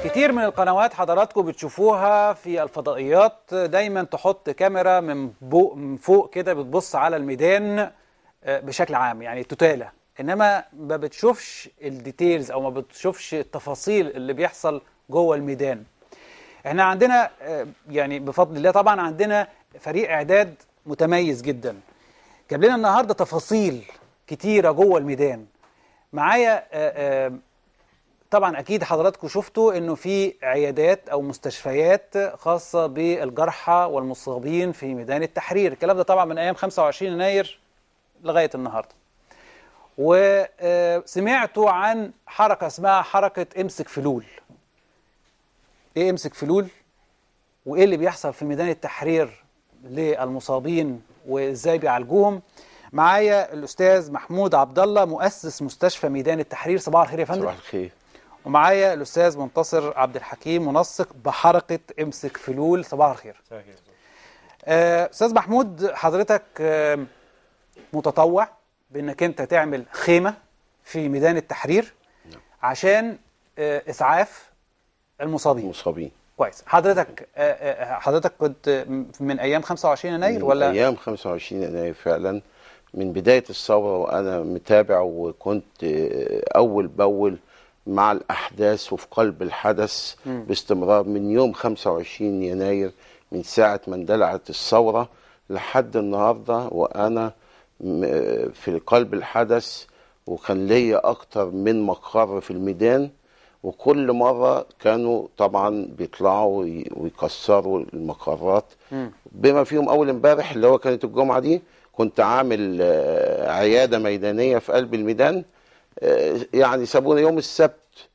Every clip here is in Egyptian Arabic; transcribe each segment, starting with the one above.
كتير من القنوات حضراتكم بتشوفوها في الفضائيات دايما تحط كاميرا من فوق من فوق كده بتبص على الميدان آه، بشكل عام يعني توتالة انما ما بتشوفش الديتيلز او ما بتشوفش التفاصيل اللي بيحصل جوه الميدان احنا عندنا آه، يعني بفضل الله طبعا عندنا فريق اعداد متميز جدا جاب لنا النهارده تفاصيل كتيره جوه الميدان معايا آه، آه، طبعا اكيد حضراتكم شفتوا انه في عيادات او مستشفيات خاصه بالجرحى والمصابين في ميدان التحرير الكلام ده طبعا من ايام 25 يناير لغايه النهارده وسمعتوا عن حركه اسمها حركه امسك فلول ايه امسك فلول وايه اللي بيحصل في ميدان التحرير للمصابين وازاي بيعالجوهم معايا الاستاذ محمود عبد الله مؤسس مستشفى ميدان التحرير صباح الخير يا فندم صباح الخير ومعايا الاستاذ منتصر عبد الحكيم منسق بحركه امسك فلول صباح الخير آه، استاذ محمود حضرتك آه، متطوع بانك انت تعمل خيمه في ميدان التحرير عشان آه، اسعاف المصابين المصابين كويس حضرتك آه، آه، حضرتك كنت من ايام 25 يناير من ولا ايام 25 يناير فعلا من بدايه الثوره وانا متابع وكنت آه، اول باول مع الاحداث وفي قلب الحدث باستمرار من يوم 25 يناير من ساعه ما اندلعت الثوره لحد النهارده وانا م- في قلب الحدث وكان ليا اكتر من مقر في الميدان وكل مرة كانوا طبعا بيطلعوا وي- ويكسروا المقرات بما فيهم أول امبارح اللي هو كانت الجمعة دي كنت عامل آه، عيادة ميدانية في قلب الميدان آه، يعني سابونا يوم السبت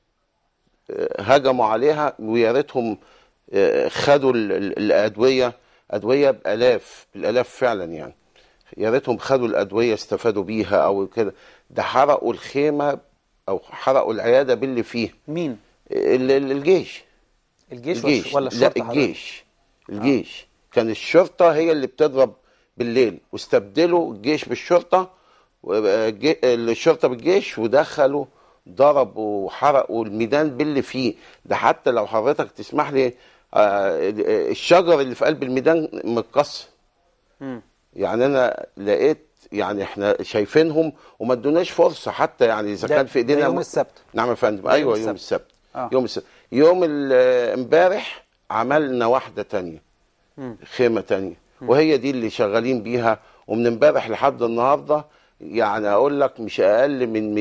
آه، هجموا عليها ويا ريتهم آه، خدوا ال- ال- الأدوية أدوية بآلاف بالآلاف فعلا يعني يا ريتهم خدوا الأدوية استفادوا بيها أو كده ده حرقوا الخيمة أو حرقوا العيادة باللي فيها مين ال- ال- الجيش الجيش, الجيش ولا لا الشرطه حضرتك؟ الجيش الجيش كان الشرطة هي اللي بتضرب بالليل واستبدلوا الجيش بالشرطة والج- الشرطة بالجيش ودخلوا ضربوا وحرقوا الميدان باللي فيه ده حتى لو حضرتك تسمح لي آه، الشجر اللي في قلب الميدان متكسر مم. يعني انا لقيت يعني احنا شايفينهم وما ادوناش فرصه حتى يعني اذا ده- كان في ايدينا ده يوم السبت نعم يا فندم ده يوم ايوه يوم السبت. السبت آه. يوم السبت يوم ال- امبارح عملنا واحده تانية مم. خيمه تانية وهي دي اللي شغالين بيها ومن امبارح لحد النهارده يعني اقول لك مش اقل من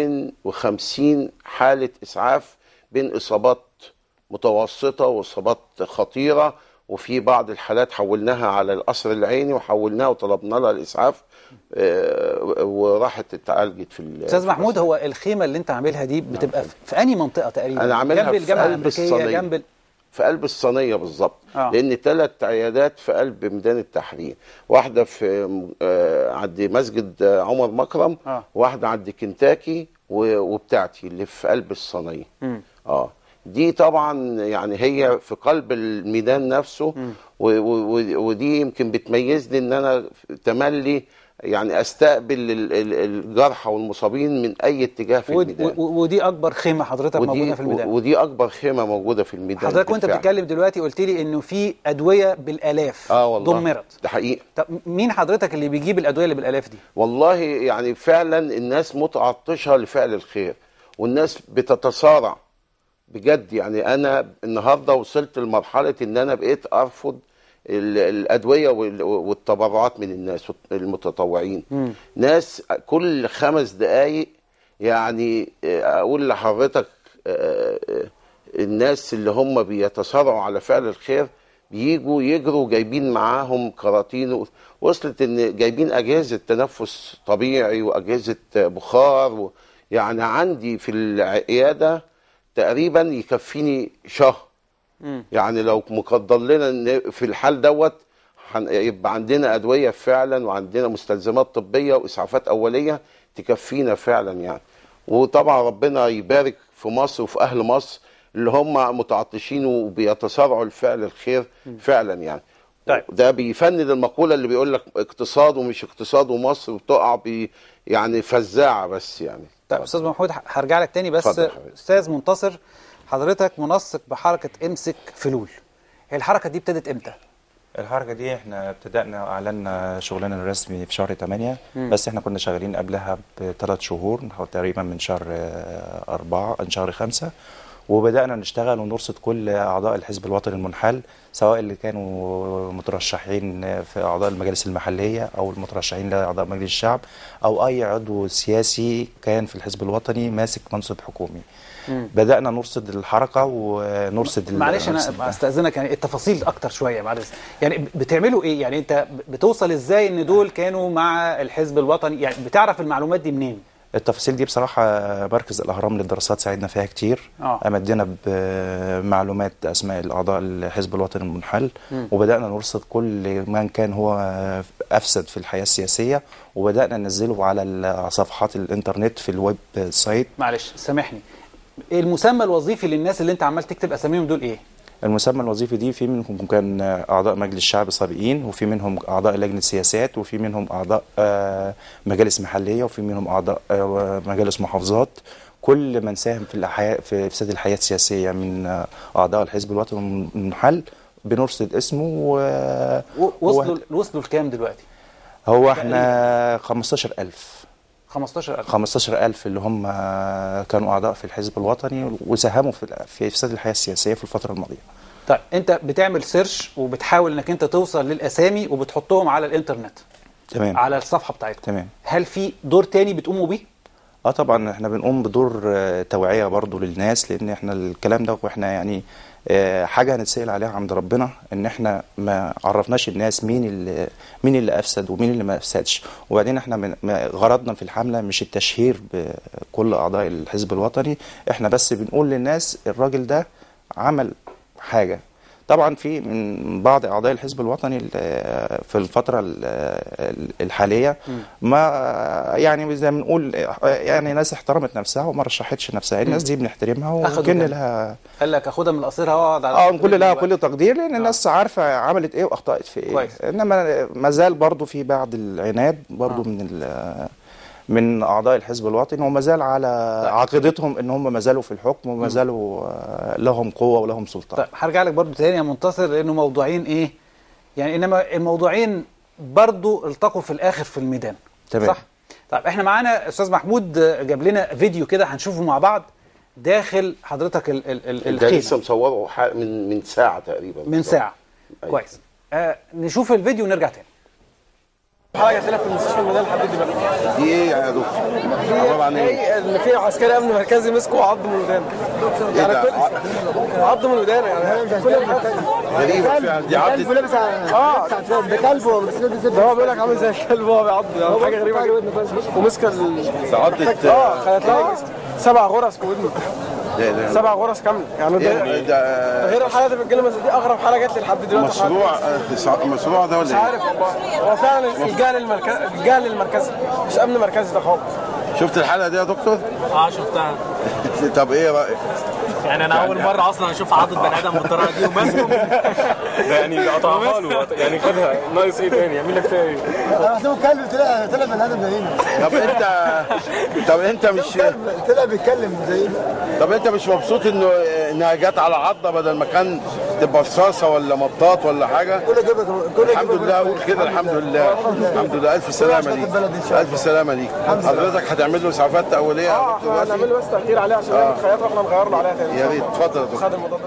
250 حاله اسعاف بين اصابات متوسطه واصابات خطيره وفي بعض الحالات حولناها على القصر العيني وحولناها وطلبنا لها الاسعاف آه، وراحت اتعالجت في ال- استاذ في محمود القصر. هو الخيمه اللي انت عاملها دي بتبقى في, في انهي منطقه تقريبا أنا عاملها جنب في الجامعه قلب الامريكيه الصينية. جنب ال... في قلب الصينيه بالظبط آه. لان ثلاث عيادات في قلب ميدان التحرير واحده في آه، عند مسجد آه، عمر مكرم آه. واحده عند كنتاكي و- وبتاعتي اللي في قلب الصينيه مم. اه دي طبعا يعني هي في قلب الميدان نفسه و- و- و- ودي يمكن بتميزني ان انا تملي يعني استقبل ال- ال- الجرحى والمصابين من اي اتجاه في ود... الميدان و... ودي اكبر خيمه حضرتك موجوده في الميدان ودي اكبر خيمه موجوده في الميدان حضرتك وانت بالفعل. بتتكلم دلوقتي قلت لي انه في ادويه بالالاف اه والله دمرت ده حقيقي طب مين حضرتك اللي بيجيب الادويه اللي بالالاف دي والله يعني فعلا الناس متعطشه لفعل الخير والناس بتتصارع بجد يعني انا النهارده وصلت لمرحله ان انا بقيت ارفض ال- الادويه وال- والتبرعات من الناس المتطوعين ناس كل خمس دقائق يعني اقول لحضرتك آه، آه، الناس اللي هم بيتصارعوا على فعل الخير بيجوا يجروا جايبين معاهم كراتين و- وصلت ان جايبين اجهزه تنفس طبيعي واجهزه بخار و يعني عندي في العياده تقريبا يكفيني شهر يعني لو مقدر لنا ان في الحال دوت هن- يبقى عندنا ادويه فعلا وعندنا مستلزمات طبيه واسعافات اوليه تكفينا فعلا يعني وطبعا ربنا يبارك في مصر وفي اهل مصر اللي هم متعطشين وبيتصارعوا لفعل الخير فعلا يعني طيب. ده بيفند المقوله اللي بيقول لك اقتصاد ومش اقتصاد ومصر بتقع بي يعني فزاعه بس يعني طيب استاذ محمود ه- هرجع لك تاني بس اتفضل يا حبيبي. استاذ منتصر حضرتك منسق بحركه امسك فلول هي الحركه دي ابتدت امتى الحركة دي احنا ابتدأنا اعلنا شغلنا الرسمي في شهر 8 بس احنا كنا شغالين قبلها بثلاث شهور تقريبا من شهر آه، أربعة من شهر خمسة وبدأنا نشتغل ونرصد كل أعضاء الحزب الوطني المنحل سواء اللي كانوا مترشحين في أعضاء المجالس المحلية أو المترشحين لأعضاء مجلس الشعب أو أي عضو سياسي كان في الحزب الوطني ماسك منصب حكومي بدأنا نرصد الحركة ونرصد ال- معلش نرصد- انا استاذنك يعني التفاصيل اكتر شويه معلش يعني بتعملوا ايه يعني انت بتوصل ازاي ان دول كانوا مع الحزب الوطني يعني بتعرف المعلومات دي منين التفاصيل دي بصراحة مركز الأهرام للدراسات ساعدنا فيها كتير آه. أمدنا بمعلومات أسماء الأعضاء الحزب الوطني المنحل وبدأنا نرصد كل من كان هو أفسد في الحياة السياسية وبدأنا ننزله على ال- صفحات الإنترنت في الويب سايت معلش سامحني المسمى الوظيفي للناس اللي انت عمال تكتب اساميهم دول ايه المسمى الوظيفي دي في منهم كان اعضاء مجلس الشعب سابقين وفي منهم اعضاء لجنه سياسات وفي منهم اعضاء آه، مجالس محليه وفي منهم اعضاء آه، مجالس محافظات كل من ساهم في الحياه في افساد الحياه السياسيه من آه، اعضاء الحزب الوطني المنحل بنرصد اسمه و... و- وصلوا هو- وصلوا لكام دلوقتي هو احنا 15000 15000 15000 اللي هم كانوا اعضاء في الحزب الوطني وساهموا في في افساد الحياه السياسيه في الفتره الماضيه طيب انت بتعمل سيرش وبتحاول انك انت توصل للاسامي وبتحطهم على الانترنت تمام على الصفحه بتاعتكم تمام هل في دور تاني بتقوموا بيه اه طبعا احنا بنقوم بدور آه، توعية برضو للناس لان احنا الكلام ده واحنا يعني آه، حاجة هنتسأل عليها عند ربنا ان احنا ما عرفناش الناس مين اللي مين اللي افسد ومين اللي ما افسدش وبعدين احنا من ما- غرضنا في الحملة مش التشهير بكل اعضاء الحزب الوطني احنا بس بنقول للناس الراجل ده عمل حاجة طبعا في من بعض اعضاء الحزب الوطني ال- في الفتره ال- الحاليه ما يعني زي ما بنقول يعني ناس احترمت نفسها وما رشحتش نفسها الناس دي بنحترمها أخدوا وكن كام؟ لها قال لك اخدها من قصيرها واقعد على اه نقول لها دلوقتي. كل تقدير لان الناس عارفه عملت ايه واخطات في ايه كويس. انما ما زال برضو في بعض العناد برضو آه. من ال- من اعضاء الحزب الوطني وما زال على عقيدتهم ان هم ما زالوا في الحكم وما زالوا آه، لهم قوه ولهم سلطه طيب هرجع لك برضو تاني يا منتصر لانه موضوعين ايه يعني انما الموضوعين برضو التقوا في الاخر في الميدان تمام. صح طيب احنا معانا استاذ محمود جاب لنا فيديو كده هنشوفه مع بعض داخل حضرتك ال ال ال ده لسه الخيمه مصوره ح- من من ساعه تقريبا من ساعه أيوة. كويس آه نشوف الفيديو ونرجع تاني حاجه طلع في المستشفى المدني لحد دلوقتي دي ايه يا دكتور؟ عباره عن ايه؟ هي اللي في عسكري امن مركزي مسكه وعض من ودانه ايه يعني ده؟ كل عض من ودانه يعني كل الحاجات غريبه فعلا دي عدت اه ده كلب ده هو بيقول لك عامل زي الكلب وهو بيعض يعني حاجه غريبه جدا ومسك ال عدت اه كانت لها سبع غرز في ودنه ده- ده- سبع غرز كامله يعني ده إيه ده غير الحالات اللي بتجيلنا دي اغرب حاله جت لي لحد دلوقتي مشروع آه، مشروع ده مش ولا ايه؟ عارف والله هو فعلا الجهل المركزي الجهل المركزي مش امن مركزي ده خالص شفت الحلقه دي يا دكتور؟ اه شفتها طب ايه رايك؟ يعني انا اول مره اصلا اشوف عضة بني ادم بالطريقه دي وماسكه يعني قطعها له يعني خدها ناقص ايه تاني يعمل لك فيها ايه؟ محسوب كلب طلع طلع بني ادم زينا طب انت طب انت مش طلع بيتكلم زينا طب انت مش مبسوط انه انها جت على عضه بدل ما كان تبقى رصاصه ولا مطاط ولا حاجه؟ كل جيبك كل الحمد لله اقول كده الحمد لله الحمد لله الف سلامه ليك الف سلامه ليك حضرتك هتعمل له اسعافات اوليه يا اه دكتور احنا واسي؟ هنعمل له بس تاخير عليه عشان يعمل خياط واحنا نغير له عليها تاني يا ريت اتفضل يا دكتور خد المضاد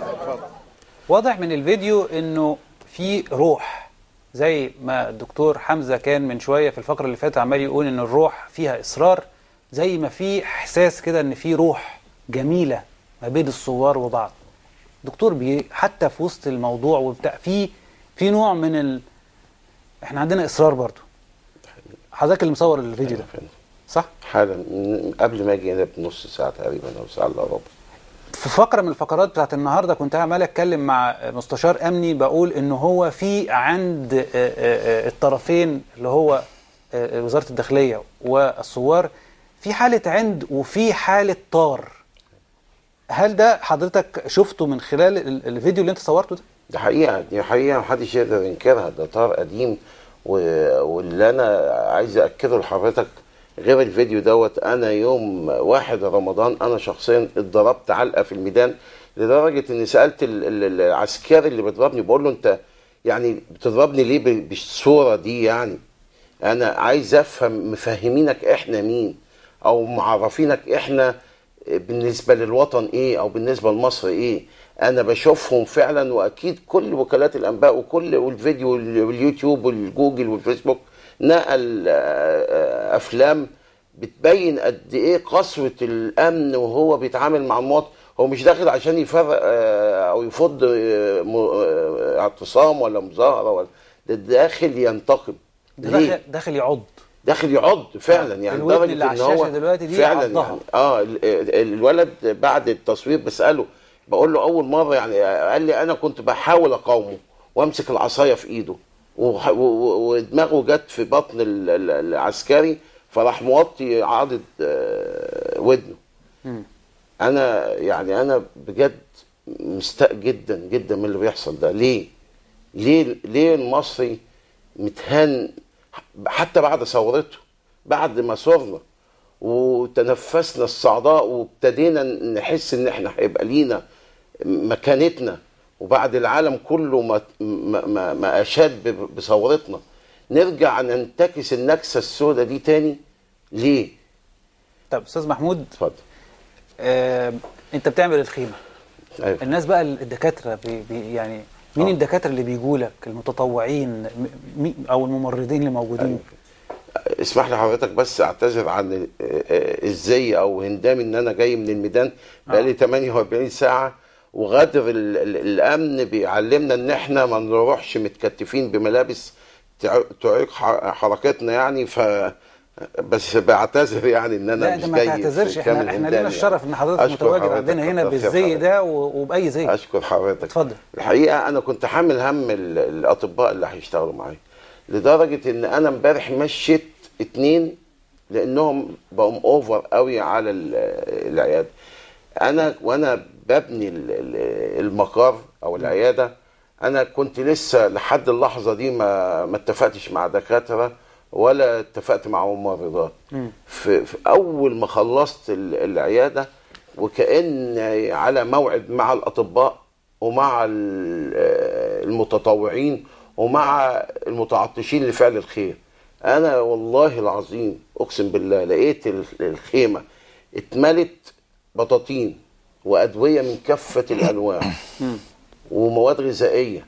واضح من الفيديو انه في روح زي ما الدكتور حمزه كان من شويه في الفقره اللي فاتت عمال يقول ان الروح فيها اصرار زي ما في احساس كده ان في روح جميله ما بين الثوار وبعض دكتور بي حتى في وسط الموضوع وبتاع في في نوع من ال... احنا عندنا اصرار برضو حضرتك اللي مصور الفيديو ده صح حالا من قبل ما اجي هنا بنص ساعه تقريبا او ساعه الا ربع في فقره من الفقرات بتاعت النهارده كنت عمال اتكلم مع مستشار امني بقول ان هو في عند آه، آه، آه، الطرفين اللي هو آه، وزاره الداخليه والثوار في حاله عند وفي حاله طار هل ده حضرتك شفته من خلال ال- الفيديو اللي انت صورته ده؟ ده حقيقة دي حقيقة محدش يقدر ينكرها ده طار قديم و... واللي أنا عايز أكده لحضرتك غير الفيديو دوت أنا يوم واحد رمضان أنا شخصيا اتضربت علقة في الميدان لدرجه اني سالت ال- ال- العسكري اللي بيضربني بقول له انت يعني بتضربني ليه ب- بالصوره دي يعني انا عايز افهم مفهمينك احنا مين او معرفينك احنا بالنسبه للوطن ايه او بالنسبه لمصر ايه انا بشوفهم فعلا واكيد كل وكالات الانباء وكل والفيديو وال- واليوتيوب والجوجل والفيسبوك نقل آه، آه، افلام بتبين قد ايه قسوه الامن وهو بيتعامل مع المواطن هو مش داخل عشان يفرق آه، او يفض آه، م- آه، اعتصام ولا مظاهره ولا ده داخل ينتقم ده ليه؟ داخل داخل يعض داخل يعض فعلا يعني الودن لدرجه اللي على ان هو الشاشة دلوقتي دي فعلا عضها. يعني اه ال- ال- الولد بعد التصوير بساله بقول له اول مره يعني قال لي انا كنت بحاول اقاومه وامسك العصايه في ايده وح- و- و- ودماغه جت في بطن ال- ال- العسكري فراح موطي عاضد آه، ودنه انا يعني انا بجد مستاء جدا جدا من اللي بيحصل ده ليه ليه ليه المصري متهان حتى بعد ثورته بعد ما صرنا وتنفسنا الصعداء وابتدينا نحس ان احنا هيبقى لينا مكانتنا وبعد العالم كله ما ما ما, ما اشاد ب- بثورتنا نرجع ننتكس النكسه السوداء دي تاني ليه؟ طب استاذ محمود اتفضل آه، انت بتعمل الخيمه ايوه الناس بقى الدكاتره بي بي يعني مين آه. الدكاتره اللي بيجوا لك المتطوعين م- مي- او الممرضين اللي موجودين اسمح لي حضرتك بس اعتذر عن ال- آه، الزي او هندامي ان انا جاي من الميدان بقالي 48 ساعه وغادر ال- ال- الامن بيعلمنا ان احنا ما نروحش متكتفين بملابس تع- تعيق ح- حركتنا يعني ف بس بعتذر يعني ان انا لا مش انت ما جاي تعتذرش في احنا كامل احنا هندامي لنا الشرف يعني. ان حضرتك أشكر متواجد حضرتك، عندنا هنا كتر خير بالزي حضرتك. ده و- وباي زي اشكر حضرتك اتفضل. الحقيقه انا كنت حامل هم ال- الاطباء اللي هيشتغلوا معايا لدرجه ان انا امبارح مشيت اتنين لانهم بقوا اوفر قوي على ال- العياده انا وانا ببني ال- ال- المقر او العياده انا كنت لسه لحد اللحظه دي ما ما اتفقتش مع دكاتره ولا اتفقت مع ممرضات في, في اول ما خلصت ال- العياده وكان على موعد مع الاطباء ومع ال- المتطوعين ومع المتعطشين لفعل الخير انا والله العظيم اقسم بالله لقيت ال- الخيمه اتملت بطاطين وادويه من كافه الانواع ومواد غذائيه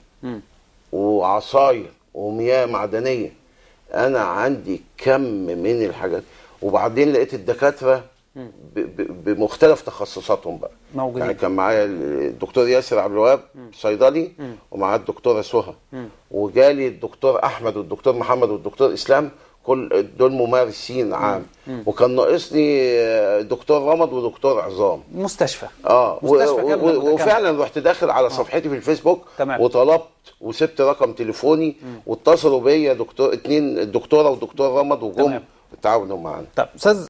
وعصاير ومياه معدنيه انا عندي كم من الحاجات وبعدين لقيت الدكاتره ب- ب- بمختلف تخصصاتهم بقى موجودين. يعني كان معايا الدكتور ياسر عبد الوهاب صيدلي ومعاه الدكتوره سهى وجالي الدكتور احمد والدكتور محمد والدكتور اسلام كل دول ممارسين عام وكان ناقصني آه، دكتور رمض ودكتور عظام مستشفى اه و- مستشفى و- كاملة و- متكاملة. وفعلا رحت داخل على صفحتي في الفيسبوك تمام. وطلبت وسبت رقم تليفوني واتصلوا بيا دكتور اتنين الدكتوره ودكتور رمض وجم تمام. تعاونوا معانا طب استاذ